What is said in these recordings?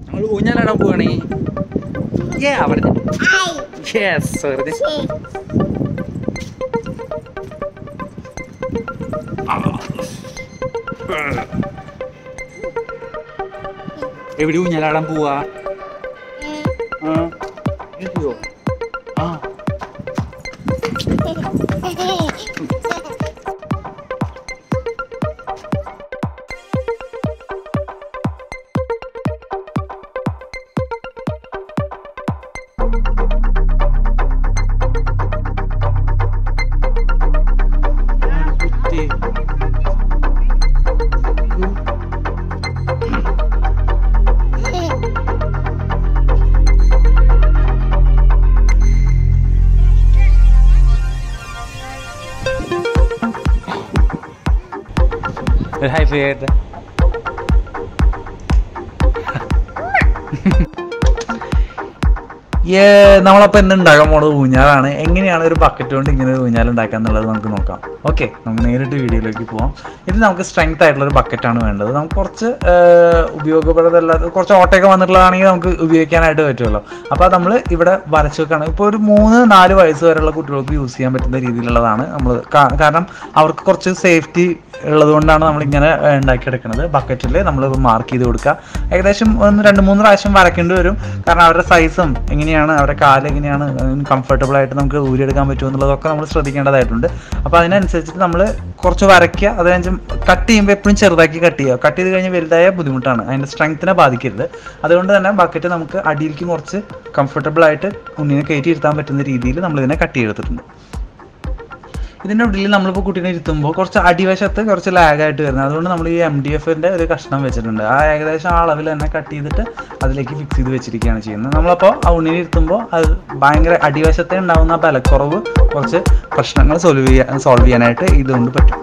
നമ്മൾ ഊഞ്ഞാലാടാൻ പോവാണേ ഏ അവിടെ യെസ് വെറുതെ എവിടെ ഊഞ്ഞാലാടാൻ പോവാ ആ എവിടെയോ? ആ കുത്തി ഒരു ഹൈ ഫൈ ആയിട്ട് നമ്മളപ്പോൾ ഇന്ന് ഉണ്ടാക്കാൻ പോണത് ഊഞ്ഞാലാണ് എങ്ങനെയാണ് ഒരു ബക്കറ്റ് കൊണ്ട് ഇങ്ങനെ ഒരു ഊഞ്ഞാൽ ഉണ്ടാക്കുക എന്നുള്ളത് നമുക്ക് നോക്കാം ഓക്കെ നമുക്ക് നേരിട്ട് വീഡിയോയിലേക്ക് പോവാം ഇത് നമുക്ക് സ്ട്രെങ്ത് ആയിട്ടുള്ള ഒരു ബക്കറ്റാണ് വേണ്ടത് നമുക്ക് കുറച്ച് ഉപയോഗപ്രദമല്ലാത്ത കുറച്ച് ഓട്ടയൊക്കെ വന്നിട്ടുള്ളതാണെങ്കിൽ നമുക്ക് ഉപയോഗിക്കാനായിട്ട് പറ്റുമല്ലോ അപ്പോൾ നമ്മൾ ഇവിടെ വരച്ച് വെക്കുകയാണ് ഇപ്പോൾ ഒരു മൂന്ന് നാല് വയസ്സ് വരെയുള്ള കുട്ടികൾക്ക് യൂസ് ചെയ്യാൻ പറ്റുന്ന രീതിയിലുള്ളതാണ് നമ്മൾ കാരണം അവർക്ക് കുറച്ച് സേഫ്റ്റി ഉള്ളത് കൊണ്ടാണ് നമ്മൾ ഇങ്ങനെ ഉണ്ടാക്കിയെടുക്കുന്നത് ബക്കറ്റിൽ നമ്മൾ മാർക്ക് ചെയ്ത് കൊടുക്കുക ഏകദേശം ഒന്ന് രണ്ട് മൂന്ന് പ്രാവശ്യം വരയ്ക്കേണ്ടി വരും കാരണം അവരുടെ സൈസും എങ്ങനെയാണ് അവരുടെ കാല് എങ്ങനെയാണ് കംഫർട്ടബിൾ ആയിട്ട് നമുക്ക് ഊരിയെടുക്കാൻ പറ്റുമോ എന്നുള്ളതൊക്കെ നമ്മൾ ശ്രദ്ധിക്കേണ്ടതായിട്ടുണ്ട് അപ്പോൾ അതിനനുസരിച്ചിട്ട് നമ്മൾ കുറച്ച് വരയ്ക്കുക അതിനനുസരിച്ച് കട്ട് ചെയ്യുമ്പോൾ എപ്പോഴും ചെറുതാക്കി കട്ട് ചെയ്യുക കട്ട് ചെയ്ത് കഴിഞ്ഞ് വലുതായ ബുദ്ധിമുട്ടാണ് അതിൻ്റെ സ്ട്രെങ്ത്തിനെ ബാധിക്കരുത് അതുകൊണ്ട് തന്നെ ബക്കറ്റ് നമുക്ക് അടിയിലേക്ക് കുറച്ച് കംഫർട്ടബിൾ ആയിട്ട് ഉണ്ണിനെ കയറ്റി ഇരുത്താൻ പറ്റുന്ന രീതിയിൽ നമ്മളിതിനെ കട്ട് ചെയ്തെടുത്തിട്ടുണ്ട് ഇതിൻ്റെ ഉള്ളിൽ നമ്മളിപ്പോൾ കുട്ടീനെ ഇരുത്തുമ്പോൾ കുറച്ച് അടിവശത്ത് കുറച്ച് ലാഗായിട്ട് വരുന്നത് അതുകൊണ്ട് നമ്മൾ ഈ എം ഡി എഫിൻ്റെ ഒരു കഷ്ണം വെച്ചിട്ടുണ്ട് ആ ഏകദേശം ആ അളവിൽ തന്നെ കട്ട് ചെയ്തിട്ട് അതിലേക്ക് ഫിക്സ് ചെയ്ത് വെച്ചിരിക്കുകയാണ് ചെയ്യുന്നത് നമ്മളപ്പോൾ ആ ഉണ്ണിനെ ഇരുത്തുമ്പോൾ അത് ഭയങ്കര അടിവശത്തെ ഉണ്ടാകുന്ന ആ ബലക്കുറവ് കുറച്ച് പ്രശ്നങ്ങൾ സോൾവ് ചെയ്യാൻ സോൾവ് ചെയ്യാനായിട്ട് ഇതുകൊണ്ട് പറ്റും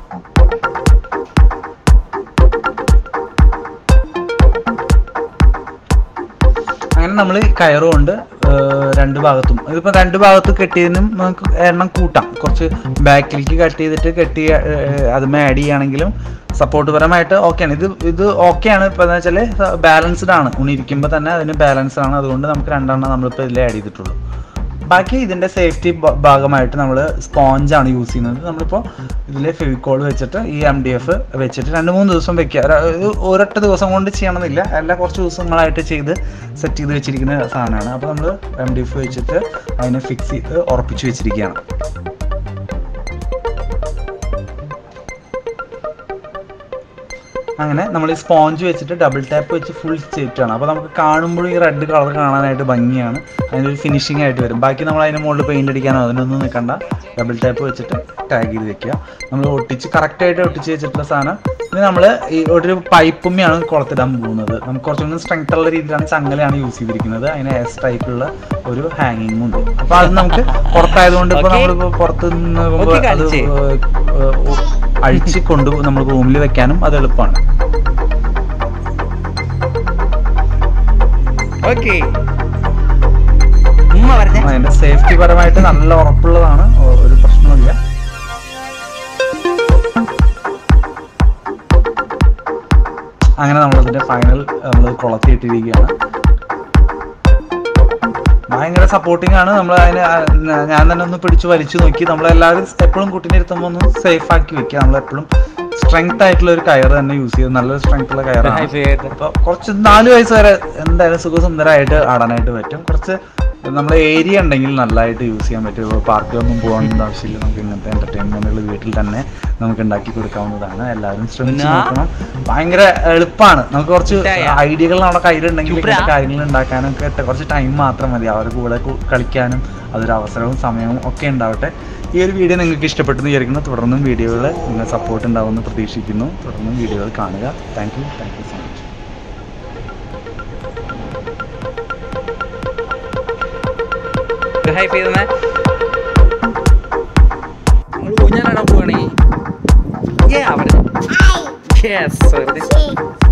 അങ്ങനെ നമ്മൾ കയറുകൊണ്ട് രണ്ട് ഭാഗത്തും ഇതിപ്പോൾ രണ്ട് ഭാഗത്ത് കെട്ടിയതിനും നമുക്ക് എണ്ണം കൂട്ടാം കുറച്ച് ബാക്കിലേക്ക് കട്ട് ചെയ്തിട്ട് കെട്ടി അതുമേ ആഡ് ചെയ്യുകയാണെങ്കിലും സപ്പോർട്ട് പരമായിട്ട് ഓക്കെയാണ് ഇത് ഇത് ഓക്കെയാണ് ഇപ്പോൾ എന്താ വെച്ചാൽ ബാലൻസ്ഡ് ആണ് ഉണിരിക്കുമ്പോൾ തന്നെ അതിന് ബാലൻസ്ഡ് ആണ് അതുകൊണ്ട് നമുക്ക് രണ്ടെണ്ണം നമ്മളിപ്പോൾ ഇതിൽ ആഡ് ചെയ്തിട്ടുള്ളൂ ബാക്കി ഇതിൻ്റെ സേഫ്റ്റി ഭാഗമായിട്ട് നമ്മൾ സ്പോഞ്ചാണ് യൂസ് ചെയ്യുന്നത് നമ്മളിപ്പോൾ ഇതിൽ ഫെവിക്കോൾ വെച്ചിട്ട് ഈ എം ഡി എഫ് വെച്ചിട്ട് രണ്ട് മൂന്ന് ദിവസം വെക്കുക ഒരു- ഒരു ഒരൊറ്റ ദിവസം കൊണ്ട് ചെയ്യണമെന്നില്ല എല്ലാ കുറച്ച് ദിവസങ്ങളായിട്ട് ചെയ്ത് സെറ്റ് ചെയ്ത് വെച്ചിരിക്കുന്ന സാധനമാണ് അപ്പോൾ നമ്മൾ എം ഡി എഫ് വെച്ചിട്ട് അതിനെ ഫിക്സ് ചെയ്ത് ഉറപ്പിച്ച് വെച്ചിരിക്കുകയാണ് അങ്ങനെ നമ്മൾ ഈ സ്പോഞ്ച് വെച്ചിട്ട് ഡബിൾ ടാപ്പ് വെച്ച് ഫുൾ ചെയ്തിട്ടാണ് അപ്പോൾ നമുക്ക് കാണുമ്പോഴും ഈ റെഡ് കളർ കാണാനായിട്ട് ഭംഗിയാണ് അതിനൊരു ഫിനിഷിംഗ് ആയിട്ട് വരും ബാക്കി നമ്മൾ അതിന് മുകളിൽ പെയിന്റ് അടിക്കാനോ അതിനൊന്നും നിൽക്കണ്ട ഡബിൾ ടാപ്പ് വെച്ചിട്ട് ടാഗ് ചെയ്ത് വെക്കുക നമ്മൾ ഒട്ടിച്ച് കറക്റ്റായിട്ട് ഒട്ടിച്ച് വെച്ചിട്ടുള്ള സാധനം ഇനി നമ്മൾ ഈ ഒരു പൈപ്പുമ്മയാണ് കുളത്തിടാൻ പോകുന്നത് നമുക്ക് കുറച്ചും കൂടി സ്ട്രെങ്ത് ഉള്ള രീതിയിലാണ് ചങ്ങലയാണ് യൂസ് ചെയ്തിരിക്കുന്നത് അതിന് എസ് ടൈപ്പിലുള്ള ഒരു ഹാങ്ങിങ്ങും ഉണ്ട് അപ്പോൾ അത് നമുക്ക് പുറത്തായതുകൊണ്ട് ഇപ്പോൾ Okay. നമ്മളിപ്പോൾ പുറത്ത് നിന്ന് Okay, അത് കാണിച്ചേ. ഏഹ്, ഏഹ്, അഴിച്ച് കൊണ്ട് നമ്മൾ റൂമിൽ വെക്കാനും അത് എളുപ്പമാണ് ഓക്കെ ഉമ്മ പറഞ്ഞ അതിന്റെ സേഫ്റ്റി പരമായിട്ട് നല്ല ഉറപ്പുള്ളതാണ് ഒ- ഒരു പ്രശ്നമില്ല അങ്ങനെ നമ്മളതിന്റെ ഫൈനൽ നമ്മൾ കൊളത്തിയിട്ടിരിക്കുകയാണ് ഭയങ്കര സപ്പോർട്ടിംഗ് ആണ് നമ്മൾ അതിന് ആ- ന- ഞാൻ തന്നെ ഒന്ന് പിടിച്ച് വലിച്ചു നോക്കി നമ്മളെല്ലാവരും എപ്പോഴും കുട്ടീനെ ഇരുത്തുമ്പോൾ ഒന്ന് സേഫ് ആക്കി വെക്കുക നമ്മളെപ്പോഴും സ്ട്രെങ്ത് ആയിട്ടുള്ള ഒരു കയർ തന്നെ യൂസ് ചെയ്ത് നല്ലൊരു സ്ട്രെങ്ത് ഉള്ള കയറാണ് ഹൈ ഫൈ ആയിട്ട് അപ്പോൾ കുറച്ച് നാല് വയസ്സ് വരെ എന്തായാലും സുഖസുന്ദരമായിട്ട് ആടാനായിട്ട് പറ്റും കുറച്ച് നമ്മളെ ഏരിയ ഉണ്ടെങ്കിൽ നല്ലതായിട്ട് യൂസ് ചെയ്യാൻ പറ്റും ഇപ്പോൾ പാർക്കിലൊന്നും പോകേണ്ട ആവശ്യമില്ല നമുക്ക് ഇങ്ങനത്തെ എന്റർടൈൻമെന്റുകൾ വീട്ടിൽ തന്നെ നമുക്ക് ഉണ്ടാക്കി കൊടുക്കാവുന്നതാണ് എല്ലാവരും ശ്രമിച്ച് പിന്നെ? നോക്കണം ഭയങ്കര എളുപ്പമാണ് നമുക്ക് കുറച്ച് ഇഷ്ടായ? ഐഡിയകൾ നമ്മുടെ കയ്യിലുണ്ടെങ്കിൽ ചുപ്രാ? ഇങ്ങനത്തെ കാര്യങ്ങൾ ഉണ്ടാക്കാനൊക്കെ ട്ട് കുറച്ച് ടൈം മാത്രം മതി അവരുടെ കൂടെ കു- കളിക്കാനും അതൊരു അവസരവും സമയവും ഒക്കെ ഉണ്ടാവട്ടെ ഈ ഒരു വീഡിയോ നിങ്ങൾക്ക് ഇഷ്ടപ്പെട്ടെന്ന് വിചാരിക്കുന്നു തുടർന്നും വീഡിയോകൾ നിങ്ങൾ സപ്പോർട്ട് ഉണ്ടാവുമെന്ന് പ്രതീക്ഷിക്കുന്നു തുടർന്നും വീഡിയോകൾ കാണുക thank you thank you so much ഒരു ഹൈ ഫൈ തന്നെ നമ്മൾ ഊഞ്ഞാലാടാൻ പോവാണേ ഏ അവിടെ യെസ് വെറുതെ